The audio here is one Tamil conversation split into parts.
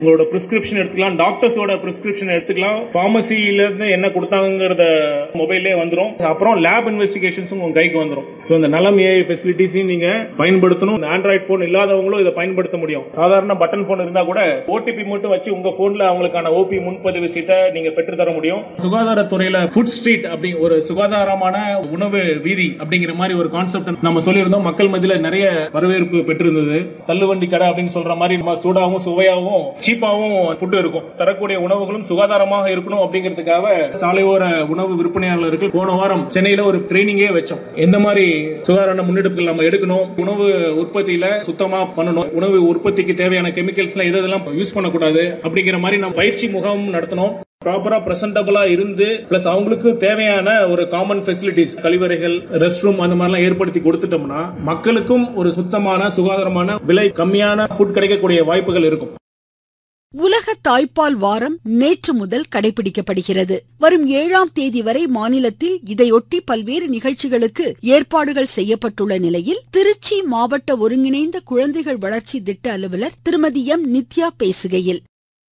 உங்களோட பிரிஸ்கிரிப்ஷன் எடுத்துக்கலாம் டாக்டர்ஸோட பிரிஸ்கிரிப்ஷன் எடுத்துக்கலாம் பார்மசியில இருந்து என்ன கொடுத்தாங்கிறத மொபைல்லே வந்துரும் அப்புறம் லேப் இன்வெஸ்டிகேஷன்ஸும் உங்க கைக்கு வந்துரும் ஸோ இந்த நலம் ஏஐ ஃபெசிலிட்டிஸையும் நீங்க பயன்படுத்தணும் இந்த ஆண்ட்ராய்ட் போன் இல்லாதவங்களும் இதை பயன்படுத்த முடியும் சாதாரண பட்டன் போன் இருந்தா கூட ஓடிபி மட்டும் வச்சு உங்க போன்ல அவங்களுக்கான ஓபி முன்பதிவு சீட்டை நீங்க பெற்று தர முடியும் சுகாதாரத்துறையில ஃபுட் ஸ்ட்ரீட் அப்படி ஒரு சுகாதாரமான உணவு வீதி அப்படிங்கிற மாதிரி ஒரு கான்செப்ட் நம்ம சொல்லியிருந்தோம் மக்கள் மத்தியில நிறைய வரவேற்பு பெற்றிருந்தது தள்ளுவண்டி கடை அப்படின்னு சொல்ற மாதிரி நம்ம சூடாவும் சுவையாவும் சீப்பாவும் ஃபுட் இருக்கும் தரக்கூடிய உணவுகளும் சுகாதாரமாக இருக்கணும் அப்படிங்கிறதுக்காக சாலையோர உணவு விற்பனையாளர்கள் போன வாரம் சென்னையில ஒரு ட்ரைனிங்கே வச்சோம் எந்த மாதிரி சுகாதார முன்னெடுப்புகள் நம்ம எடுக்கணும் உணவு உற்பத்தியில சுத்தமா பண்ணணும் உணவு உற்பத்திக்கு தேவையான கெமிக்கல்ஸ்லாம் எது எதெல்லாம் யூஸ் பண்ணக்கூடாது அப்படிங்கிற மாதிரி நம்ம பயிற்சி முகாம் நடத்தினோம் ப்ராப்பரா பிரசன்டபிளா இருந்து பிளஸ் அவங்களுக்கு தேவையான ஒரு காமன் ஃபெசிலிட்டிஸ் கழிவறைகள் ரெஸ்ட் ரூம் அந்த மாதிரிலாம் ஏற்படுத்தி கொடுத்துட்டோம்னா மக்களுக்கும் ஒரு சுத்தமான சுகாதாரமான விலை கம்மியான ஃபுட் கிடைக்கக்கூடிய வாய்ப்புகள் இருக்கும் உலக தாய்ப்பால் வாரம் நேற்று முதல் கடைபிடிக்கப்படுகிறது வரும் ஏழாம் தேதி வரை மாநிலத்தில் இதையொட்டி பல்வேறு நிகழ்ச்சிகளுக்கு ஏற்பாடுகள் செய்யப்பட்டுள்ள நிலையில் திருச்சி மாவட்ட ஒருங்கிணைந்த குழந்தைகள் வளர்ச்சி திட்ட அலுவலர் திருமதி எம் நித்யா பேசுகையில்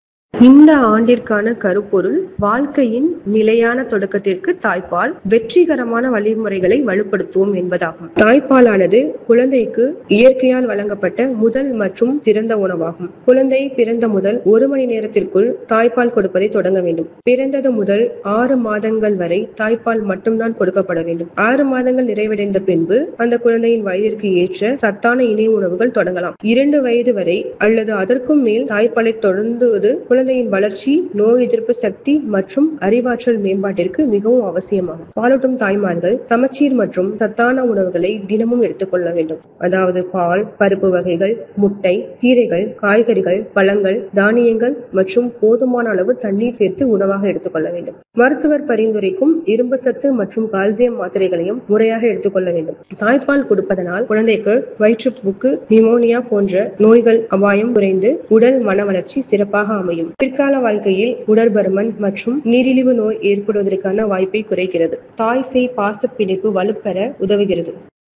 இந்த ஆண்டிற்கான கருப்பொருள் வாழ்க்கையின் நிலையான தொடக்கத்திற்கு தாய்ப்பால் வெற்றிகரமான வழிமுறைகளை வலுப்படுத்துவோம் என்பதாகும் தாய்ப்பாலானது குழந்தைக்கு இயற்கையால் வழங்கப்பட்ட முதல் மற்றும் சிறந்த உணவாகும் குழந்தை பிறந்த முதல் ஒரு மணி நேரத்திற்குள் தாய்ப்பால் கொடுப்பதை தொடங்க வேண்டும் பிறந்தது முதல் ஆறு மாதங்கள் வரை தாய்ப்பால் மட்டும்தான் கொடுக்கப்பட வேண்டும் ஆறு மாதங்கள் நிறைவடைந்த பின்பு அந்த குழந்தையின் வயதிற்கு ஏற்ற சத்தான இணை உணவுகள் தொடங்கலாம் இரண்டு வயது வரை அல்லது அதற்கும் மேல் தாய்ப்பாலை தொடர்ந்துவது குழந்தையின் வளர்ச்சி நோய் எதிர்ப்பு சக்தி மற்றும் அறிவாற்றல் மேம்பாட்டிற்கு மிகவும் அவசியமாகும் பாலூட்டும் தாய்மார்கள் சமச்சீர் மற்றும் சத்தான உணவுகளை தினமும் எடுத்துக்கொள்ள வேண்டும் அதாவது பால் பருப்பு வகைகள் முட்டை கீரைகள் காய்கறிகள் பழங்கள் தானியங்கள் மற்றும் போதுமான அளவு தண்ணீர் சேர்த்து உணவாக எடுத்துக்கொள்ள வேண்டும் மருத்துவர் பரிந்துரைக்கும் இரும்பு சத்து மற்றும் கால்சியம் மாத்திரைகளையும் முறையாக எடுத்துக்கொள்ள வேண்டும் தாய்ப்பால் கொடுப்பதனால் குழந்தைக்கு வயிற்றுப்போக்கு நிமோனியா போன்ற நோய்கள் அபாயம் குறைந்து உடல் மன வளர்ச்சி சிறப்பாக அமையும் பிற்கால வாழ்க்கையில் உடற்பருமன் மற்றும் நீரிழிவு நோய் ஏற்படுவதற்கான வாய்ப்பை குறைக்கிறது தாய் சேய் பாச பிணைப்பு வலுப்பெற உதவுகிறது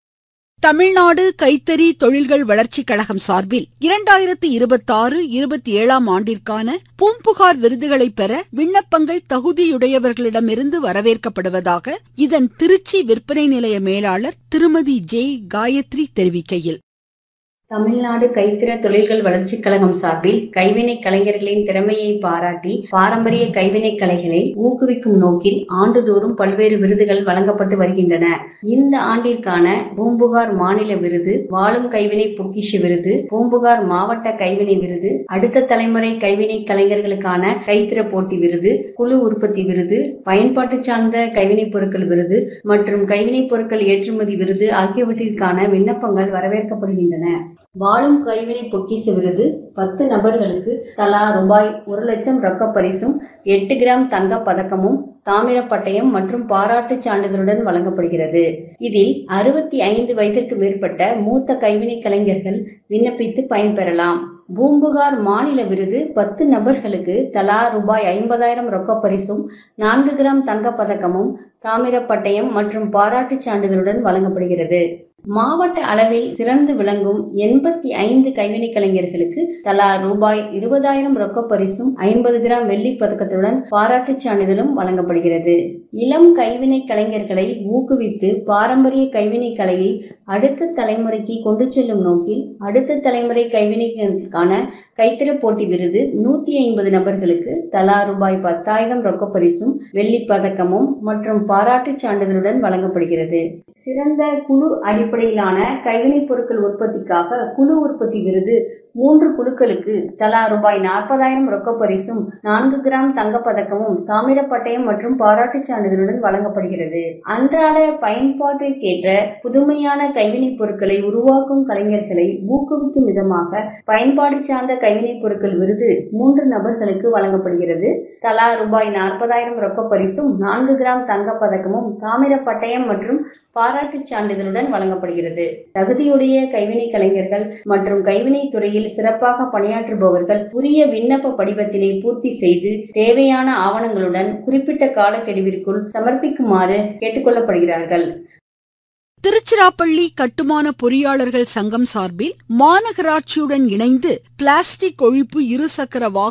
தமிழ்நாடு கைத்தறி தொழில்கள் வளர்ச்சிக் கழகம் சார்பில் இரண்டாயிரத்தி இருபத்தி ஆறு இருபத்தி ஏழாம் ஆண்டிற்கான பூம்புகார் விருதுகளை பெற விண்ணப்பங்கள் தகுதியுடையவர்களிடமிருந்து வரவேற்கப்படுவதாக இதன் திருச்சி விற்பனை நிலைய மேலாளர் திருமதி ஜே காயத்ரி தெரிவிக்கையில் தமிழ்நாடு கைத்திற தொழில்கள் வளர்ச்சிக் கழகம் சார்பில் கைவினை கலைஞர்களின் திறமையை பாராட்டி பாரம்பரிய கைவினை கலைகளை ஊக்குவிக்கும் நோக்கில் ஆண்டுதோறும் பல்வேறு விருதுகள் வழங்கப்பட்டு வருகின்றன இந்த ஆண்டிற்கான பூம்புகார் மாநில விருது வாழும் கைவினை பொக்கிஷ விருது பூம்புகார் மாவட்ட கைவினை விருது அடுத்த தலைமுறை கைவினை கலைஞர்களுக்கான கைத்திற போட்டி விருது குழு உற்பத்தி விருது பயன்பாட்டு சார்ந்த கைவினைப் பொருட்கள் விருது மற்றும் கைவினைப் பொருட்கள் ஏற்றுமதி விருது ஆகியவற்றிற்கான விண்ணப்பங்கள் வரவேற்கப்படுகின்றன வாழும் கைவினை பொக்கிச விருது பத்து நபர்களுக்கு தலா ரூபாய் ஒரு லட்சம் ரொக்க பரிசும் எட்டு கிராம் தங்க பதக்கமும் தாமிர பட்டயம் மற்றும் பாராட்டுச் சான்றிதழுடன் வழங்கப்படுகிறது இதில் அறுபத்தி ஐந்து வயதிற்கு மேற்பட்ட மூத்த கைவினை கலைஞர்கள் விண்ணப்பித்து பயன்பெறலாம் பூம்புகார் மாநில விருது பத்து நபர்களுக்கு தலா ரூபாய் ஐம்பதாயிரம் ரொக்க பரிசும் நான்கு கிராம் தங்க பதக்கமும் தாமிர பட்டயம் மற்றும் பாராட்டுச் சான்றிதழுடன் வழங்கப்படுகிறது மாவட்ட அளவில் சிறந்து விளங்கும் எண்பத்தி ஐந்து கைவினை கலைஞர்களுக்கு தலா ரூபாய் இருபதாயிரம் ரொக்க பரிசும் ஐம்பது கிராம் வெள்ளி பதக்கத்துடன் பாராட்டுச் சான்றிதழும் வழங்கப்படுகிறது இளம் கைவினை கலைஞர்களை ஊக்குவித்து பாரம்பரிய கைவினை கலையை அடுத்த தலைமுறைக்கு கொண்டு செல்லும் நோக்கில் அடுத்த தலைமுறை கைவினைகளுக்கான கைத்திற போட்டி விருது நூத்தி ஐம்பது நபர்களுக்கு தலா ரூபாய் பத்தாயிரம் ரொக்க பரிசும் வெள்ளி பதக்கமும் மற்றும் பாராட்டுச் சான்றிதழுடன் வழங்கப்படுகிறது சிறந்த குழு அடிப்படையிலான கைவினைப் பொருட்கள் உற்பத்திக்காக குழு உற்பத்தி விருது மூன்று குழுக்களுக்கு தலா ரூபாய் நாற்பதாயிரம் ரொக்க பரிசும் நான்கு கிராம் தங்கப்பதக்கமும் தாமிர பட்டயம் மற்றும் பாராட்டுச் சான்றிதழுடன் வழங்கப்படுகிறது அன்றாட பயன்பாட்டிற்கேற்ற புதுமையான கைவினைப் பொருட்களை உருவாக்கும் கலைஞர்களை ஊக்குவிக்கும் விதமாக பயன்பாடு சார்ந்த கைவினைப் பொருட்கள் விருது மூன்று நபர்களுக்கு வழங்கப்படுகிறது தலா ரூபாய் நாற்பதாயிரம் ரொக்க பரிசும் நான்கு கிராம் தங்கப் பதக்கமும் தாமிர பட்டயம் மற்றும் பாராட்டுச் சான்றிதழுடன் வழங்கப்படுகிறது தகுதியுடைய கைவினை கலைஞர்கள் மற்றும் கைவினைத் துறையில் சிறப்பாக பணியாற்றுபவர்கள் உரிய விண்ணப்ப படிவத்தினை பூர்த்தி செய்து தேவையான ஆவணங்களுடன் குறிப்பிட்ட காலக்கெடுவிற்குள் சமர்ப்பிக்குமாறு கேட்டுக்கொள்ளப்படுகிறார்கள் திருச்சிராப்பள்ளி கட்டுமான பொறியாளர்கள் சங்கம் சார்பில் மாநகராட்சியுடன் இணைந்து பிளாஸ்டிக் ஒழிப்பு இருசக்கர வாகன